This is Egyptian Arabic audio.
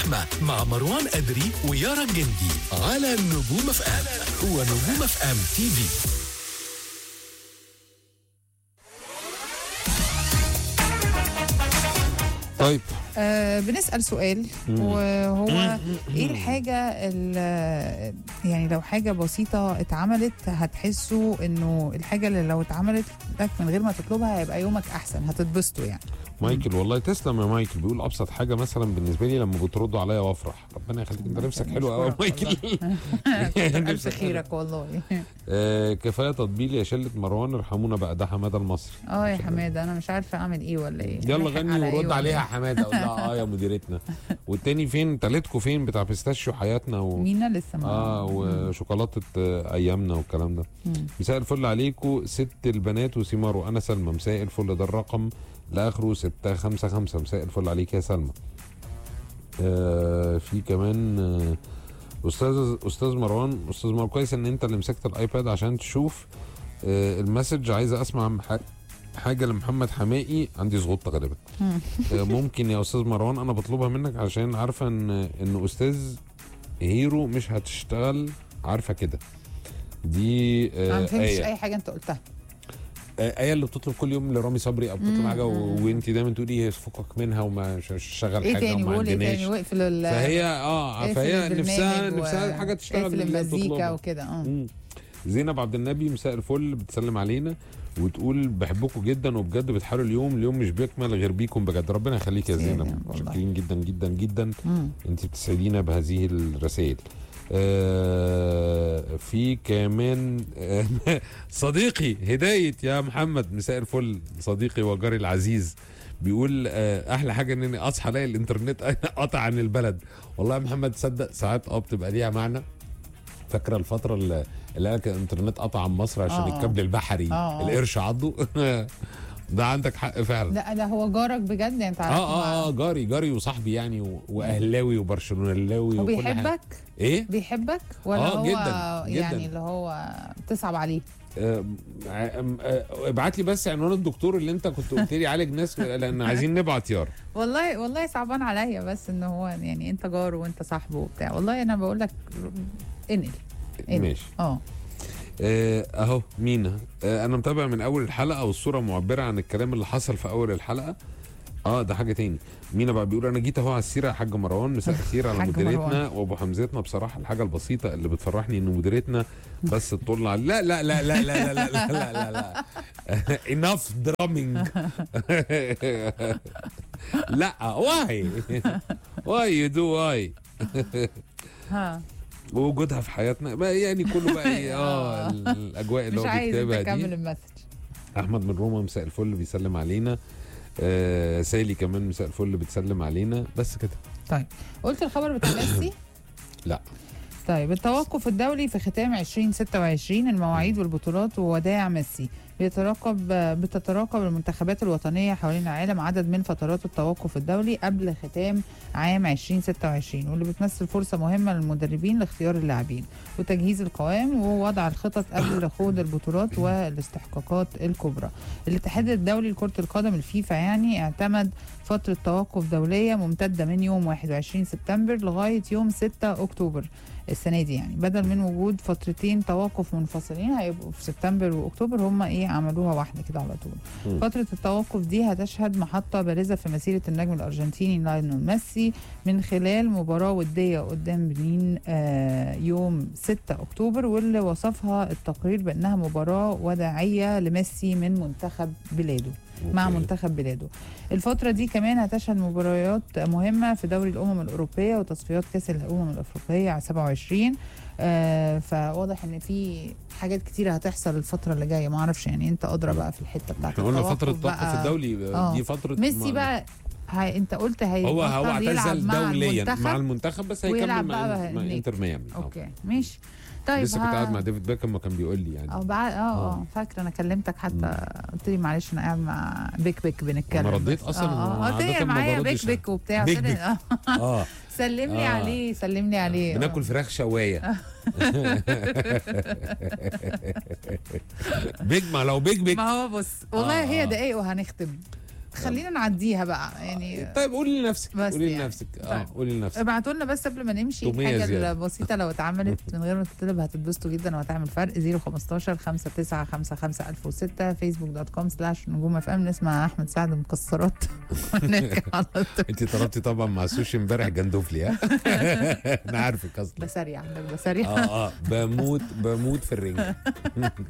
اللحمة مع مروان أدري ويارا الجندي على نجوم اف ام ونجوم اف ام تي في طيب آه بنسأل سؤال وهو ايه الحاجة اللي يعني لو حاجة بسيطة اتعملت هتحسوا انه الحاجة اللي لو اتعملت لك من غير ما تطلبها هيبقى يومك احسن هتتبسطوا يعني مايكل والله تسلم يا مايكل بيقول ابسط حاجه مثلا بالنسبه لي لما بتردوا عليا وافرح ربنا يخليك انت نفسك حلو قوي يا نشكرك مايكل ألف نفسك حلو. خيرك والله آه كفايه تطبيل يا شله مروان ارحمونا بقى ده حماده المصري اه يا حماده انا مش عارفه اعمل ايه ولا ايه يلا هنلحق غني على إيه ورد ولا عليها إيه؟ يا حماده اقول لها اه يا مديرتنا والتاني فين تالتكو فين بتاع بيستاشيو حياتنا و... مينا لسه ما اه وشوكولاته آه، ايامنا والكلام ده مم. مساء الفل عليكم ست البنات وسيمارو انا سلمى مساء الفل ده الرقم لاخره 655 مساء الفل عليك يا سلمى آه في كمان آه استاذ استاذ مروان استاذ مروان كويس ان انت اللي مسكت الايباد عشان تشوف آه المسج عايزه اسمع ح- حاجه لمحمد حمائي عندي زغطه غالبا مم. آه ممكن يا استاذ مروان انا بطلبها منك عشان عارفه ان ان استاذ هيرو مش هتشتغل عارفه كده دي انا آه ما فهمتش آية اي حاجه انت قلتها آه، آية اللي بتطلب كل يوم لرامي صبري او بتطلب مم، حاجه و- مم. وانت دايما تقولي هي فكك منها وما ش- ش- شغل ايه حاجه تاني وما قول ايه عندناش تاني واقفل ال فهي اه اقفل فهي البرنامج نفسها و- نفسها حاجه تشتغل اقفل باللي هي المزيكا بتطلبها. وكده اه مم. زينب عبد النبي مساء الفل بتسلم علينا وتقول بحبكم جدا وبجد بتحاولوا اليوم اليوم مش بيكمل غير بيكم بجد ربنا يخليك يا يا زينب زينب والله. شاكرين جدا جدا جدا مم. انت بتسعدينا بهذه الرسائل آه في كمان آه صديقي هداية يا محمد مساء الفل صديقي وجاري العزيز بيقول آه احلى حاجه اني اصحى الاقي الانترنت قطع عن البلد والله يا محمد تصدق ساعات اه بتبقى ليها معنى فاكره الفتره اللي اللي قالك الانترنت قطع عن مصر عشان آه. الكابل البحري آه، آه. القرش عضه ده عندك حق فعلا لا ده هو جارك بجد يعني انت عارف اه اه اه جاري جاري وصاحبي يعني و- واهلاوي وبرشلوناوي هو وكل حاجه بيحبك ايه بيحبك ولا آه، هو جداً، جداً. يعني اللي هو تصعب عليه آم، آم، آه، ابعت لي بس عنوان الدكتور اللي انت كنت قلت لي عالج ناس لان عايزين نبعت يار والله والله صعبان عليا بس ان هو يعني انت جاره وانت صاحبه وبتاع والله انا بقول لك انقل انقل. ماشي اه آه، اهو مينا آه، انا متابع من اول الحلقه والصوره معبره عن الكلام اللي حصل في اول الحلقه اه ده حاجه تاني مينا بقى بيقول انا جيت اهو على السيره يا حاج مروان مساء الخير على حاج مديرتنا مروان. وابو حمزتنا بصراحه الحاجه البسيطه اللي بتفرحني ان مديرتنا بس تطل على لا لا لا لا لا لا لا لا لا لا enough drumming لا واي واي يو دو واي ها ووجودها في حياتنا بقى يعني كله بقى ايه اه الاجواء اللي مش هو عايز انت بيكتبها تكمل دي المسج احمد من روما مساء الفل بيسلم علينا آه سالي كمان مساء الفل بتسلم علينا بس كده طيب قلت الخبر بتاع ميسي لا طيب التوقف الدولي في ختام 2026 المواعيد والبطولات ووداع ميسي بيتراقب بتتراقب المنتخبات الوطنية حوالين العالم عدد من فترات التوقف الدولي قبل ختام عام 2026 واللي بتمثل فرصة مهمة للمدربين لاختيار اللاعبين وتجهيز القوام ووضع الخطط قبل خوض البطولات والاستحقاقات الكبرى. الاتحاد الدولي لكرة القدم الفيفا يعني اعتمد فترة توقف دولية ممتدة من يوم 21 سبتمبر لغاية يوم 6 أكتوبر السنة دي يعني بدل من وجود فترتين توقف منفصلين هيبقوا في سبتمبر وأكتوبر هم إيه عملوها واحدة كده على طول مم. فترة التوقف دي هتشهد محطة بارزة في مسيرة النجم الأرجنتيني لايونيل ميسي من خلال مباراة ودية قدام بنين آه يوم 6 أكتوبر واللي وصفها التقرير بأنها مباراة وداعية لميسي من منتخب بلاده مع أوكي. منتخب بلاده الفترة دي كمان هتشهد مباريات مهمة في دوري الأمم الأوروبية وتصفيات كأس الأمم الأفريقية على 27 آه فواضح إن في حاجات كتيرة هتحصل الفترة اللي جاية ما أعرفش يعني أنت أدرى بقى في الحتة بتاعت احنا قلنا التوقف فتره التوقف بقى. الدولي آه. دي فتره ميسي ما- بقى هاي انت قلت هي هو هو اعتزل دوليا المنتخب. مع المنتخب بس ويلعب هيكمل بقى مع, مع هناك. انتر ميامي آه. اوكي ماشي طيب لسه كنت ها- قاعد مع ديفيد باكم ما كان بيقول لي يعني اه بعد اه اه آه. فاكره انا كلمتك حتى قلت لي معلش انا قاعد مع بيك بيك بنتكلم أنا رديت بس. أصلاً، اه اه قلت عادة لي ما معايا بردش. بيك بيك وبتاع بيك قلت لي- بيك. آه. اه سلم لي آه. عليه سلم لي عليه بناكل فراخ شوايه بيج ما لو بيج بيج ما هو بص والله آه، هي آه. دقايق وهنختم خلينا نعديها بقى يعني طيب قولي لنفسك بس قولي يعني. لنفسك اه طيب. قولي لنفسك ابعتوا لنا بس قبل ما نمشي تومية الحاجه زيادة. البسيطه لو اتعملت من غير ما تطلب هتتبسطوا جدا وهتعمل فرق 015 5955 1006 فيسبوك دوت كوم سلاش نجوم اف ام نسمع احمد سعد مكسرات ونرجع على طول انت طلبتي طبعا مع السوشي امبارح جندوفلي ها انا عارفك اصلا بسريع عندك بسريع اه اه بموت بموت في الرنجة